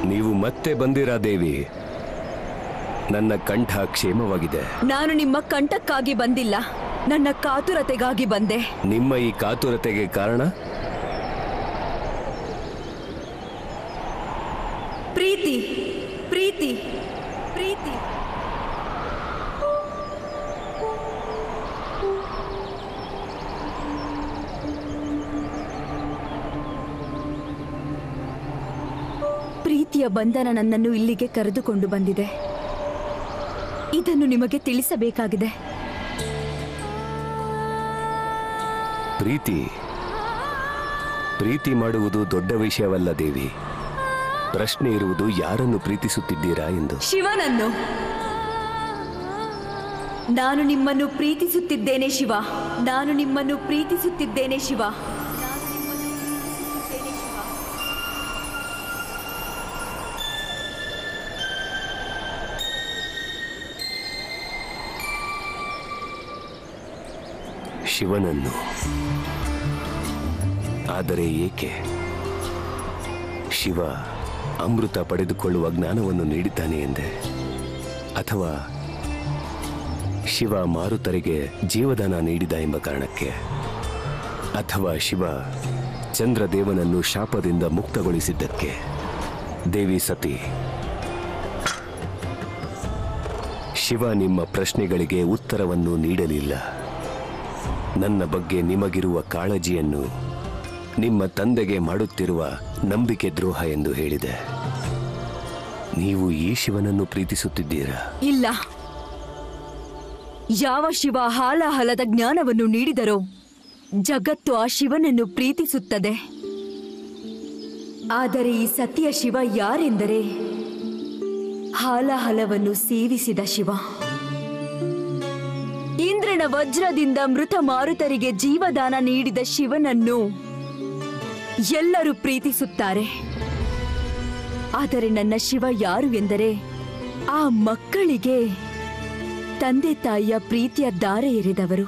ನೀವು ಮತ್ತೆ ಬಂದಿರಾ ದೇವಿ ನನ್ನ ಕಂಠ ಕ್ಷೇಮವಾಗಿದೆ ನಾನು ನಿಮ್ಮ ಕಂಠಕ್ಕಾಗಿ ಬಂದಿಲ್ಲ ನನ್ನ ಕಾತುರತೆಗಾಗಿ ಬಂದೆ ನಿಮ್ಮ ಈ ಕಾತುರತೆಗೆ ಕಾರಣ ಪ್ರೀತಿ ಪ್ರೀತಿ ಪ್ರೀತಿ ಪ್ರೀತಿಯ ಬಂಧನ ನನ್ನನ್ನು ಇಲ್ಲಿಗೆ ಕರೆದುಕೊಂಡು ಬಂದಿದೆ ಇದನ್ನು ನಿಮಗೆ ತಿಳಿಸಬೇಕಾಗಿದೆ ಪ್ರೀತಿ ಪ್ರೀತಿ ಮಾಡುವುದು ದೊಡ್ಡ ವಿಷಯವಲ್ಲ ದೇವಿ ಪ್ರಶ್ನೆ ಇರುವುದು ಯಾರನ್ನು ಪ್ರೀತಿಸುತ್ತಿದ್ದೀರಾ ಎಂದು ಶಿವನನ್ನು ನಾನು ನಿಮ್ಮನ್ನು ಪ್ರೀತಿಸುತ್ತಿದ್ದೇನೆ ಶಿವ ನಾನು ನಿಮ್ಮನ್ನು ಪ್ರೀತಿಸುತ್ತಿದ್ದೇನೆ ಶಿವ ಶಿವನನ್ನು ಆದರೆ ಏಕೆ ಶಿವ ಅಮೃತ ಪಡೆದುಕೊಳ್ಳುವ ಜ್ಞಾನವನ್ನು ನೀಡಿದ್ದಾನೆ ಎಂದೆ ಅಥವಾ ಶಿವ ಮಾರುತರಿಗೆ ಜೀವದಾನ ನೀಡಿದ ಎಂಬ ಕಾರಣಕ್ಕೆ ಅಥವಾ ಶಿವ ಚಂದ್ರದೇವನನ್ನು ಶಾಪದಿಂದ ಮುಕ್ತಗೊಳಿಸಿದ್ದಕ್ಕೆ ದೇವಿ ಸತಿ ಶಿವ ನಿಮ್ಮ ಪ್ರಶ್ನೆಗಳಿಗೆ ಉತ್ತರವನ್ನು ನೀಡಲಿಲ್ಲ ನನ್ನ ಬಗ್ಗೆ ನಿಮಗಿರುವ ಕಾಳಜಿಯನ್ನು ನಿಮ್ಮ ತಂದೆಗೆ ಮಾಡುತ್ತಿರುವ ನಂಬಿಕೆ ದ್ರೋಹ ಎಂದು ಹೇಳಿದೆ ನೀವು ಈ ಶಿವನನ್ನು ಪ್ರೀತಿಸುತ್ತಿದ್ದೀರಾ ಇಲ್ಲ ಯಾವ ಶಿವ ಹಾಲಾಹಲದ ಜ್ಞಾನವನ್ನು ನೀಡಿದರೋ ಜಗತ್ತು ಆ ಶಿವನನ್ನು ಪ್ರೀತಿಸುತ್ತದೆ ಆದರೆ ಈ ಸತಿಯ ಶಿವ ಯಾರೆಂದರೆ ಹಾಲಾಹಲವನ್ನು ಸೇವಿಸಿದ ಶಿವ ಇಂದ್ರನ ವಜ್ರದಿಂದ ಮೃತ ಮಾರುತರಿಗೆ ಜೀವದಾನ ನೀಡಿದ ಶಿವನನ್ನು ಎಲ್ಲರೂ ಪ್ರೀತಿಸುತ್ತಾರೆ ಆದರೆ ನನ್ನ ಶಿವ ಯಾರು ಎಂದರೆ ಆ ಮಕ್ಕಳಿಗೆ ತಂದೆ ತಾಯಿಯ ಪ್ರೀತಿಯ ದಾರೆ ಎರೆದವರು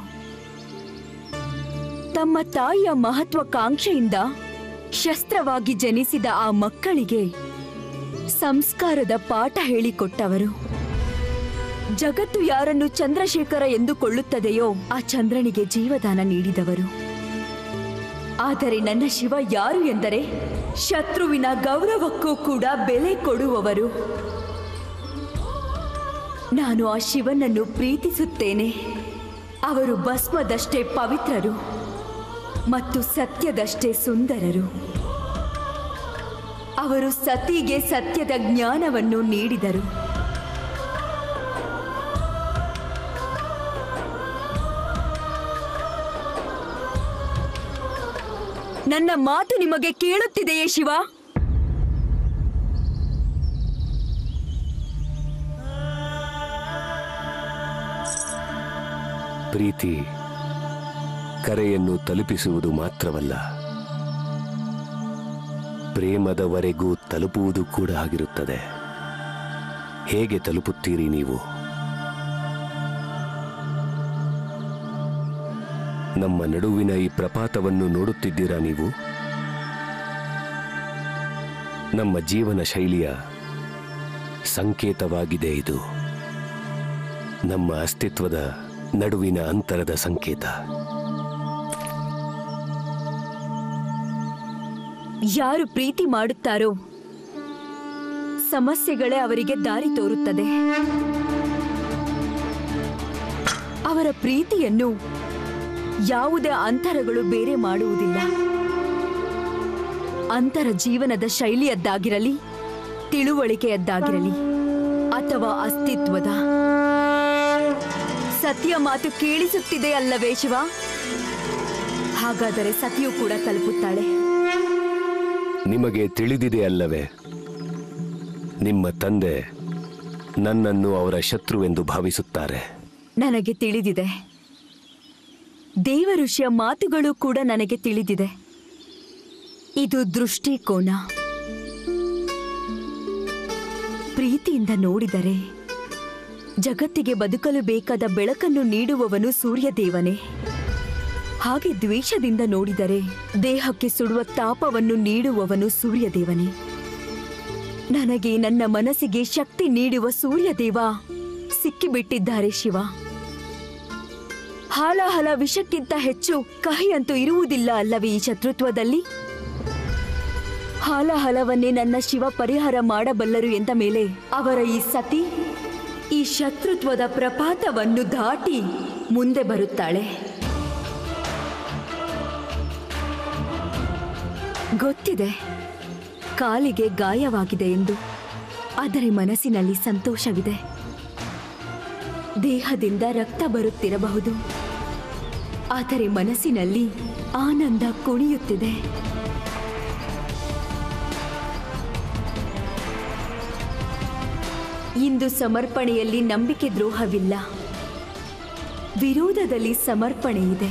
ತಮ್ಮ ತಾಯಿಯ ಮಹತ್ವಾಕಾಂಕ್ಷೆಯಿಂದ ಶಸ್ತ್ರವಾಗಿ ಜನಿಸಿದ ಆ ಮಕ್ಕಳಿಗೆ ಸಂಸ್ಕಾರದ ಪಾಠ ಹೇಳಿಕೊಟ್ಟವರು ಜಗತ್ತು ಯಾರನ್ನು ಚಂದ್ರಶೇಖರ ಎಂದುಕೊಳ್ಳುತ್ತದೆಯೋ ಆ ಚಂದ್ರನಿಗೆ ಜೀವದಾನ ನೀಡಿದವರು ಆದರೆ ನನ್ನ ಶಿವ ಯಾರು ಎಂದರೆ ಶತ್ರುವಿನ ಗೌರವಕ್ಕೂ ಕೂಡ ಬೆಲೆ ಕೊಡುವವರು ನಾನು ಆ ಶಿವನನ್ನು ಪ್ರೀತಿಸುತ್ತೇನೆ ಅವರು ಭಸ್ಮದಷ್ಟೇ ಪವಿತ್ರರು ಮತ್ತು ಸತ್ಯದಷ್ಟೇ ಸುಂದರರು ಅವರು ಸತಿಗೆ ಸತ್ಯದ ಜ್ಞಾನವನ್ನು ನೀಡಿದರು ನನ್ನ ಮಾತು ನಿಮಗೆ ಕೇಳುತ್ತಿದೆಯೇ ಶಿವ ಪ್ರೀತಿ ಕರೆಯನ್ನು ತಲುಪಿಸುವುದು ಮಾತ್ರವಲ್ಲ ಪ್ರೇಮದವರೆಗೂ ತಲುಪುವುದು ಕೂಡ ಆಗಿರುತ್ತದೆ ಹೇಗೆ ತಲುಪುತ್ತೀರಿ ನೀವು ನಮ್ಮ ನಡುವಿನ ಈ ಪ್ರಪಾತವನ್ನು ನೋಡುತ್ತಿದ್ದೀರಾ ನೀವು ನಮ್ಮ ಜೀವನ ಶೈಲಿಯ ಸಂಕೇತವಾಗಿದೆ ಇದು ನಮ್ಮ ಅಸ್ತಿತ್ವದ ನಡುವಿನ ಅಂತರದ ಸಂಕೇತ ಯಾರು ಪ್ರೀತಿ ಮಾಡುತ್ತಾರೋ ಸಮಸ್ಯೆಗಳೇ ಅವರಿಗೆ ದಾರಿ ತೋರುತ್ತದೆ ಅವರ ಪ್ರೀತಿಯನ್ನು ಯಾವುದೇ ಅಂತರಗಳು ಬೇರೆ ಮಾಡುವುದಿಲ್ಲ ಅಂತರ ಜೀವನದ ಶೈಲಿಯದ್ದಾಗಿರಲಿ ತಿಳುವಳಿಕೆಯದ್ದಾಗಿರಲಿ ಅಥವಾ ಅಸ್ತಿತ್ವದ ಸತ್ಯ ಮಾತು ಕೇಳಿಸುತ್ತಿದೆ ಅಲ್ಲವೇ ಶಿವ ಹಾಗಾದರೆ ಸತಿಯು ಕೂಡ ತಲುಪುತ್ತಾಳೆ ನಿಮಗೆ ತಿಳಿದಿದೆ ಅಲ್ಲವೇ ನಿಮ್ಮ ತಂದೆ ನನ್ನನ್ನು ಅವರ ಶತ್ರುವೆಂದು ಭಾವಿಸುತ್ತಾರೆ ನನಗೆ ತಿಳಿದಿದೆ ದೇವ ಋಷಿಯ ಮಾತುಗಳು ಕೂಡ ನನಗೆ ತಿಳಿದಿದೆ ಇದು ದೃಷ್ಟಿಕೋನ ಪ್ರೀತಿಯಿಂದ ನೋಡಿದರೆ ಜಗತ್ತಿಗೆ ಬದುಕಲು ಬೇಕಾದ ಬೆಳಕನ್ನು ನೀಡುವವನು ಸೂರ್ಯದೇವನೇ ಹಾಗೆ ದ್ವೇಷದಿಂದ ನೋಡಿದರೆ ದೇಹಕ್ಕೆ ಸುಡುವ ತಾಪವನ್ನು ನೀಡುವವನು ಸೂರ್ಯದೇವನೇ ನನಗೆ ನನ್ನ ಮನಸ್ಸಿಗೆ ಶಕ್ತಿ ನೀಡುವ ಸೂರ್ಯದೇವ ಸಿಕ್ಕಿಬಿಟ್ಟಿದ್ದಾರೆ ಶಿವ ಹಾಲಾಹಲ ವಿಷಕ್ಕಿಂತ ಹೆಚ್ಚು ಕಹಿಯಂತೂ ಇರುವುದಿಲ್ಲ ಅಲ್ಲವೇ ಈ ಶತ್ರುತ್ವದಲ್ಲಿ ಹಾಲಾಹಲವನ್ನೇ ನನ್ನ ಶಿವ ಪರಿಹಾರ ಮಾಡಬಲ್ಲರು ಎಂದ ಮೇಲೆ ಅವರ ಈ ಸತಿ ಈ ಶತ್ರುತ್ವದ ಪ್ರಪಾತವನ್ನು ದಾಟಿ ಮುಂದೆ ಬರುತ್ತಾಳೆ ಗೊತ್ತಿದೆ ಕಾಲಿಗೆ ಗಾಯವಾಗಿದೆ ಎಂದು ಆದರೆ ಮನಸ್ಸಿನಲ್ಲಿ ಸಂತೋಷವಿದೆ ದೇಹದಿಂದ ರಕ್ತ ಬರುತ್ತಿರಬಹುದು ಆದರೆ ಮನಸ್ಸಿನಲ್ಲಿ ಆನಂದ ಕುಣಿಯುತ್ತಿದೆ ಇಂದು ಸಮರ್ಪಣೆಯಲ್ಲಿ ನಂಬಿಕೆ ದ್ರೋಹವಿಲ್ಲ ವಿರೋಧದಲ್ಲಿ ಸಮರ್ಪಣೆ ಇದೆ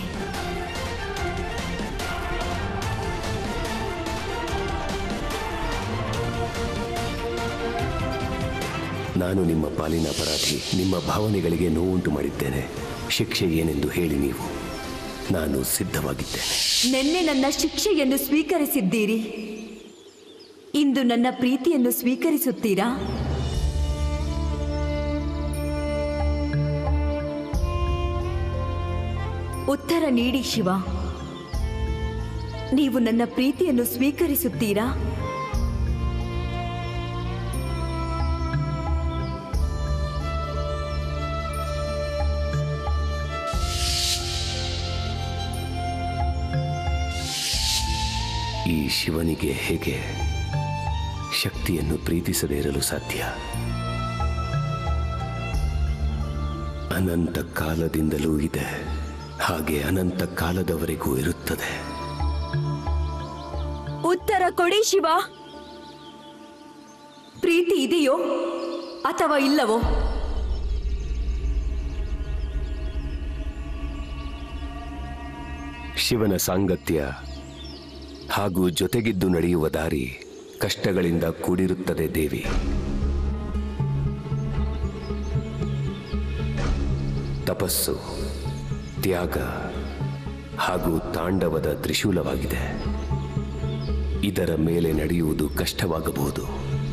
ನಾನು ನಿಮ್ಮ ಪಾಲಿನ ಅಪರಾಧಿ ನಿಮ್ಮ ಭಾವನೆಗಳಿಗೆ ನೋವುಂಟು ಮಾಡಿದ್ದೇನೆ ಶಿಕ್ಷೆ ಏನೆಂದು ಹೇಳಿ ನೀವು ನಾನು ಸಿದ್ಧವಾಗಿದ್ದೇನೆ ನಿನ್ನೆ ನನ್ನ ಶಿಕ್ಷೆಯನ್ನು ಸ್ವೀಕರಿಸಿದ್ದೀರಿ ಇಂದು ನನ್ನ ಪ್ರೀತಿಯನ್ನು ಸ್ವೀಕರಿಸುತ್ತೀರಾ ಉತ್ತರ ನೀಡಿ ಶಿವ ನೀವು ನನ್ನ ಪ್ರೀತಿಯನ್ನು ಸ್ವೀಕರಿಸುತ್ತೀರಾ ಈ ಶಿವನಿಗೆ ಹೇಗೆ ಶಕ್ತಿಯನ್ನು ಪ್ರೀತಿಸದೇ ಇರಲು ಸಾಧ್ಯ ಅನಂತ ಕಾಲದಿಂದಲೂ ಇದೆ ಹಾಗೆ ಅನಂತ ಕಾಲದವರೆಗೂ ಇರುತ್ತದೆ ಉತ್ತರ ಕೊಡಿ ಶಿವ ಪ್ರೀತಿ ಇದೆಯೋ ಅಥವಾ ಇಲ್ಲವೋ ಶಿವನ ಸಾಂಗತ್ಯ ಹಾಗೂ ಜೊತೆಗಿದ್ದು ನಡೆಯುವ ದಾರಿ ಕಷ್ಟಗಳಿಂದ ಕೂಡಿರುತ್ತದೆ ದೇವಿ ತಪಸ್ಸು ತ್ಯಾಗ ಹಾಗೂ ತಾಂಡವದ ತ್ರಿಶೂಲವಾಗಿದೆ ಇದರ ಮೇಲೆ ನಡೆಯುವುದು ಕಷ್ಟವಾಗಬಹುದು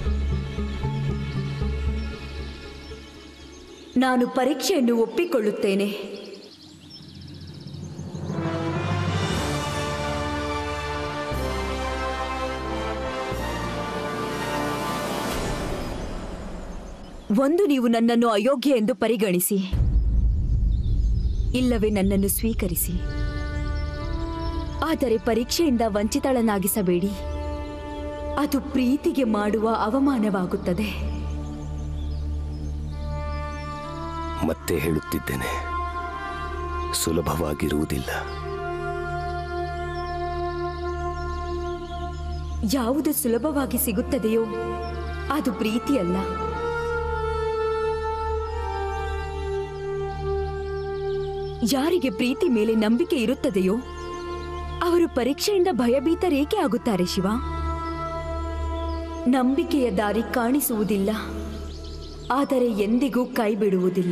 ನಾನು ಪರೀಕ್ಷೆಯನ್ನು ಒಪ್ಪಿಕೊಳ್ಳುತ್ತೇನೆ ಒಂದು ನೀವು ನನ್ನನ್ನು ಅಯೋಗ್ಯ ಎಂದು ಪರಿಗಣಿಸಿ ಇಲ್ಲವೇ ನನ್ನನ್ನು ಸ್ವೀಕರಿಸಿ ಆದರೆ ಪರೀಕ್ಷೆಯಿಂದ ವಂಚಿತಳನಾಗಿಸಬೇಡಿ ಅದು ಪ್ರೀತಿಗೆ ಮಾಡುವ ಅವಮಾನವಾಗುತ್ತದೆ ಮತ್ತೆ ಹೇಳುತ್ತಿದ್ದೇನೆ ಸುಲಭವಾಗಿರುವುದಿಲ್ಲ ಯಾವುದು ಸುಲಭವಾಗಿ ಸಿಗುತ್ತದೆಯೋ ಅದು ಪ್ರೀತಿಯಲ್ಲ ಯಾರಿಗೆ ಪ್ರೀತಿ ಮೇಲೆ ನಂಬಿಕೆ ಇರುತ್ತದೆಯೋ ಅವರು ಪರೀಕ್ಷೆಯಿಂದ ಭಯಭೀತರೇಕೆ ಆಗುತ್ತಾರೆ ಶಿವ ನಂಬಿಕೆಯ ದಾರಿ ಕಾಣಿಸುವುದಿಲ್ಲ ಆದರೆ ಎಂದಿಗೂ ಕೈ ಬಿಡುವುದಿಲ್ಲ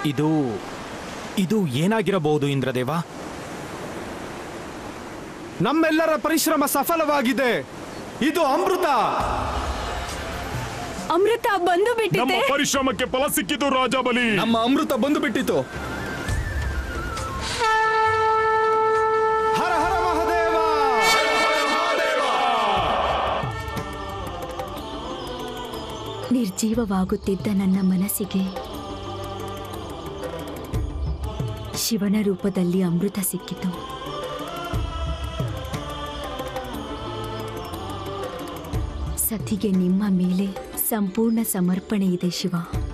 ಇದು ಇದು ಏನಾಗಿರಬಹುದು ಇಂದ್ರದೇವ ನಮ್ಮೆಲ್ಲರ ಪರಿಶ್ರಮ ಸಫಲವಾಗಿದೆ ಇದು ಅಮೃತ ಅಮೃತ ಬಂದು ನಮ್ಮ ಬಿಟ್ಟಿದೆ ಪರಿಶ್ರಮಕ್ಕೆ ಫಲ ಸಿಕ್ಕಿತು ರಾಜಬಲಿ ನಮ್ಮ ಅಮೃತ ಬಂದು ಬಿಟ್ಟಿತು ಹರ ಹರ ಮಹಾದೇವ ನಿರ್ಜೀವವಾಗುತ್ತಿದ್ದ ನನ್ನ ಮನಸ್ಸಿಗೆ ಶಿವನ ರೂಪದಲ್ಲಿ ಅಮೃತ ಸಿಕ್ಕಿತು ಸತಿಗೆ ನಿಮ್ಮ ಮೇಲೆ ಸಂಪೂರ್ಣ ಸಮರ್ಪಣೆ ಇದೆ ಶಿವ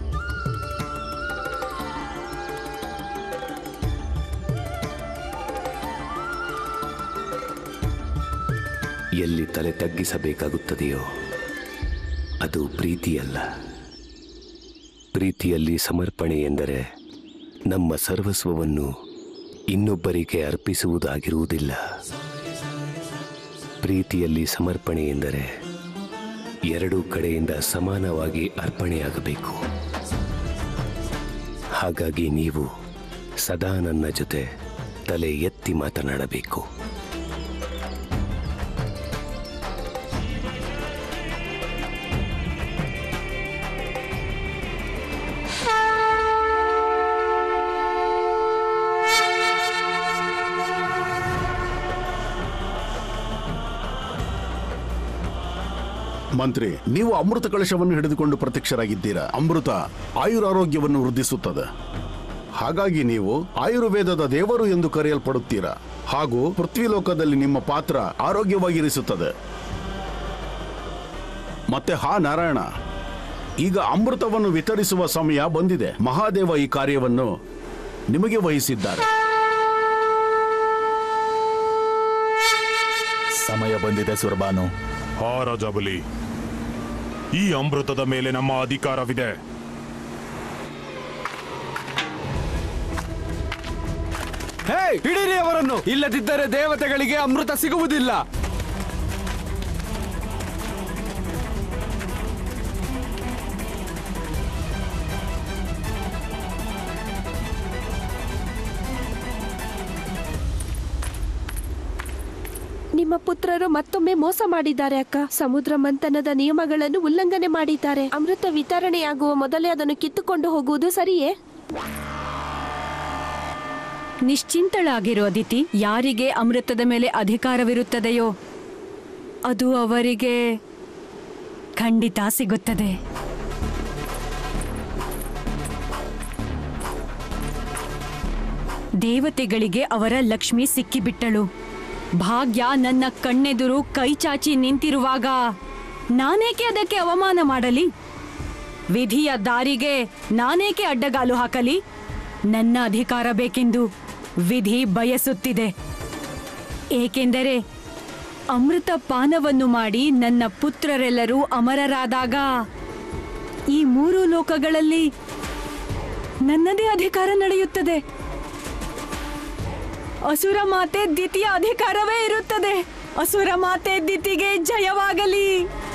ಎಲ್ಲಿ ತಲೆ ತಗ್ಗಿಸಬೇಕಾಗುತ್ತದೆಯೋ ಅದು ಪ್ರೀತಿಯಲ್ಲ ಪ್ರೀತಿಯಲ್ಲಿ ಸಮರ್ಪಣೆ ಎಂದರೆ ನಮ್ಮ ಸರ್ವಸ್ವವನ್ನು ಇನ್ನೊಬ್ಬರಿಗೆ ಅರ್ಪಿಸುವುದಾಗಿರುವುದಿಲ್ಲ ಪ್ರೀತಿಯಲ್ಲಿ ಸಮರ್ಪಣೆ ಎಂದರೆ ಎರಡೂ ಕಡೆಯಿಂದ ಸಮಾನವಾಗಿ ಅರ್ಪಣೆಯಾಗಬೇಕು ಹಾಗಾಗಿ ನೀವು ಸದಾ ನನ್ನ ಜೊತೆ ತಲೆ ಎತ್ತಿ ಮಾತನಾಡಬೇಕು ಮಂತ್ರಿ ನೀವು ಅಮೃತ ಕಳಶವನ್ನು ಹಿಡಿದುಕೊಂಡು ಪ್ರತ್ಯಕ್ಷರಾಗಿದ್ದೀರಾ ಅಮೃತ ಆಯುರಾರೋಗ್ಯವನ್ನು ವೃದ್ಧಿಸುತ್ತದೆ ಹಾಗಾಗಿ ನೀವು ಆಯುರ್ವೇದದ ದೇವರು ಎಂದು ಕರೆಯಲ್ಪಡುತ್ತೀರಾ ಹಾಗೂ ಪೃಥ್ವಿಲೋಕದಲ್ಲಿ ನಿಮ್ಮ ಪಾತ್ರ ಆರೋಗ್ಯವಾಗಿರಿಸುತ್ತದೆ ಮತ್ತೆ ಹಾ ನಾರಾಯಣ ಈಗ ಅಮೃತವನ್ನು ವಿತರಿಸುವ ಸಮಯ ಬಂದಿದೆ ಮಹಾದೇವ ಈ ಕಾರ್ಯವನ್ನು ನಿಮಗೆ ವಹಿಸಿದ್ದಾರೆ ಸಮಯ ಬಂದಿದೆ ಸುರಬಾನು ಹಾ ರಾಜಬಲಿ ಈ ಅಮೃತದ ಮೇಲೆ ನಮ್ಮ ಅಧಿಕಾರವಿದೆ ಹೇ ಹಿಡೀರಿ ಅವರನ್ನು ಇಲ್ಲದಿದ್ದರೆ ದೇವತೆಗಳಿಗೆ ಅಮೃತ ಸಿಗುವುದಿಲ್ಲ ನಿಮ್ಮ ಪುತ್ರರು ಮತ್ತೊಮ್ಮೆ ಮೋಸ ಮಾಡಿದ್ದಾರೆ ಅಕ್ಕ ಸಮುದ್ರ ಮಂಥನದ ನಿಯಮಗಳನ್ನು ಉಲ್ಲಂಘನೆ ಮಾಡಿದ್ದಾರೆ ಅಮೃತ ವಿತರಣೆಯಾಗುವ ಮೊದಲೇ ಅದನ್ನು ಕಿತ್ತುಕೊಂಡು ಹೋಗುವುದು ಸರಿಯೇ ನಿಶ್ಚಿಂತಳಾಗಿರೋ ಅದಿತಿ ಯಾರಿಗೆ ಅಮೃತದ ಮೇಲೆ ಅಧಿಕಾರವಿರುತ್ತದೆಯೋ ಅದು ಅವರಿಗೆ ಖಂಡಿತ ಸಿಗುತ್ತದೆ ದೇವತೆಗಳಿಗೆ ಅವರ ಲಕ್ಷ್ಮಿ ಸಿಕ್ಕಿಬಿಟ್ಟಳು ಭಾಗ್ಯ ನನ್ನ ಕಣ್ಣೆದುರು ಕೈ ಚಾಚಿ ನಿಂತಿರುವಾಗ ನಾನೇಕೆ ಅದಕ್ಕೆ ಅವಮಾನ ಮಾಡಲಿ ವಿಧಿಯ ದಾರಿಗೆ ನಾನೇಕೆ ಅಡ್ಡಗಾಲು ಹಾಕಲಿ ನನ್ನ ಅಧಿಕಾರ ಬೇಕೆಂದು ವಿಧಿ ಬಯಸುತ್ತಿದೆ ಏಕೆಂದರೆ ಅಮೃತ ಪಾನವನ್ನು ಮಾಡಿ ನನ್ನ ಪುತ್ರರೆಲ್ಲರೂ ಅಮರರಾದಾಗ ಈ ಮೂರು ಲೋಕಗಳಲ್ಲಿ ನನ್ನದೇ ಅಧಿಕಾರ ನಡೆಯುತ್ತದೆ ಅಸುರ ಮಾತೆ ದಿತಿಯ ಅಧಿಕಾರವೇ ಇರುತ್ತದೆ ಅಸುರ ಮಾತೆ ದಿತಿಗೆ ಜಯವಾಗಲಿ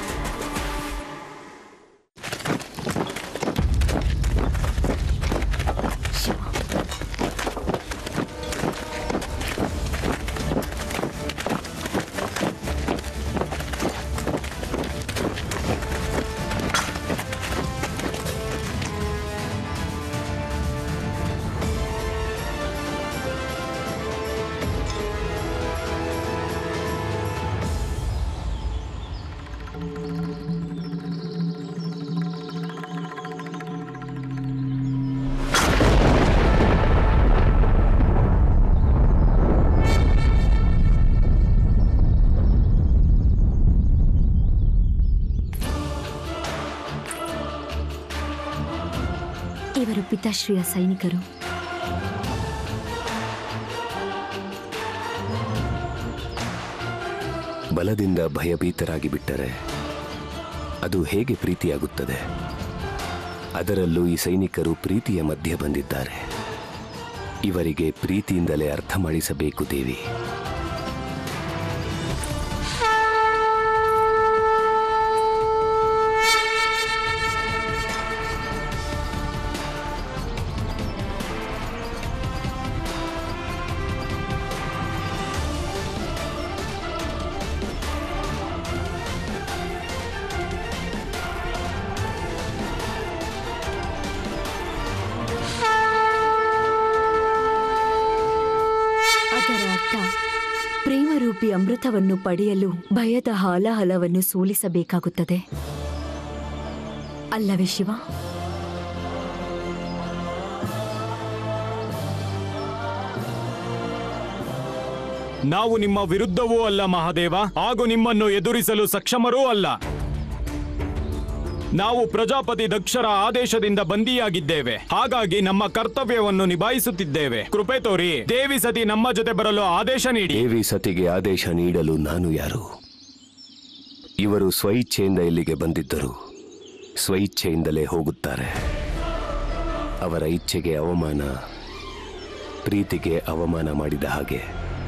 ಇವರು ಪಿತಾಶ್ರೀಯ ಸೈನಿಕರು ಬಲದಿಂದ ಭಯಭೀತರಾಗಿ ಬಿಟ್ಟರೆ ಅದು ಹೇಗೆ ಪ್ರೀತಿಯಾಗುತ್ತದೆ ಅದರಲ್ಲೂ ಈ ಸೈನಿಕರು ಪ್ರೀತಿಯ ಮಧ್ಯೆ ಬಂದಿದ್ದಾರೆ ಇವರಿಗೆ ಪ್ರೀತಿಯಿಂದಲೇ ಅರ್ಥ ಮಾಡಿಸಬೇಕು ದೇವಿ ಅಮೃತವನ್ನು ಪಡೆಯಲು ಭಯದ ಹಾಲಾಹಲವನ್ನು ಸೋಲಿಸಬೇಕಾಗುತ್ತದೆ ಅಲ್ಲವೇ ಶಿವ ನಾವು ನಿಮ್ಮ ವಿರುದ್ಧವೂ ಅಲ್ಲ ಮಹಾದೇವ ಹಾಗೂ ನಿಮ್ಮನ್ನು ಎದುರಿಸಲು ಸಕ್ಷಮರೂ ಅಲ್ಲ ನಾವು ಪ್ರಜಾಪತಿ ದಕ್ಷರ ಆದೇಶದಿಂದ ಬಂದಿಯಾಗಿದ್ದೇವೆ ಹಾಗಾಗಿ ನಮ್ಮ ಕರ್ತವ್ಯವನ್ನು ನಿಭಾಯಿಸುತ್ತಿದ್ದೇವೆ ಕೃಪೆ ತೋರಿ ದೇವಿ ಸತಿ ನಮ್ಮ ಜೊತೆ ಬರಲು ಆದೇಶ ನೀಡಿ ದೇವಿ ಸತಿಗೆ ಆದೇಶ ನೀಡಲು ನಾನು ಯಾರು ಇವರು ಸ್ವಇಚ್ಛೆಯಿಂದ ಇಲ್ಲಿಗೆ ಬಂದಿದ್ದರು ಸ್ವಇಚ್ಛೆಯಿಂದಲೇ ಹೋಗುತ್ತಾರೆ ಅವರ ಇಚ್ಛೆಗೆ ಅವಮಾನ ಪ್ರೀತಿಗೆ ಅವಮಾನ ಮಾಡಿದ ಹಾಗೆ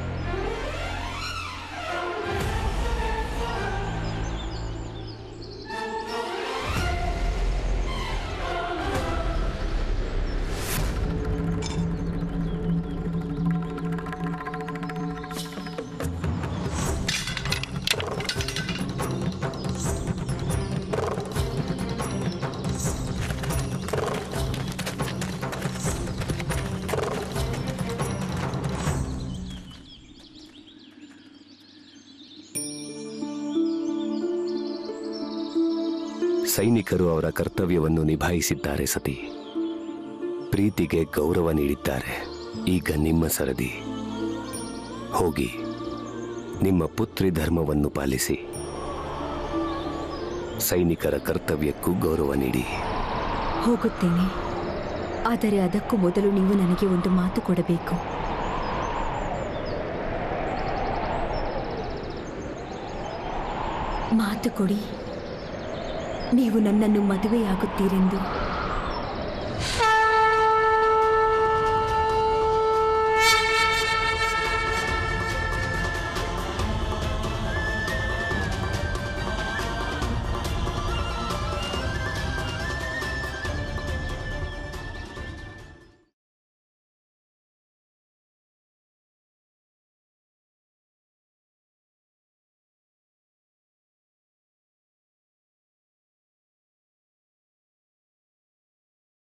ಸೈನಿಕರು ಅವರ ಕರ್ತವ್ಯವನ್ನು ನಿಭಾಯಿಸಿದ್ದಾರೆ ಸತಿ ಪ್ರೀತಿಗೆ ಗೌರವ ನೀಡಿದ್ದಾರೆ ಈಗ ನಿಮ್ಮ ಸರದಿ ಹೋಗಿ ನಿಮ್ಮ ಪುತ್ರಿ ಧರ್ಮವನ್ನು ಪಾಲಿಸಿ ಸೈನಿಕರ ಕರ್ತವ್ಯಕ್ಕೂ ಗೌರವ ನೀಡಿ ಹೋಗುತ್ತೇನೆ ಆದರೆ ಅದಕ್ಕೂ ಮೊದಲು ನೀವು ನನಗೆ ಒಂದು ಮಾತು ಕೊಡಬೇಕು ಮಾತು ಕೊಡಿ ನೀವು ನನ್ನನ್ನು ಮದುವೆಯಾಗುತ್ತೀರೆಂದು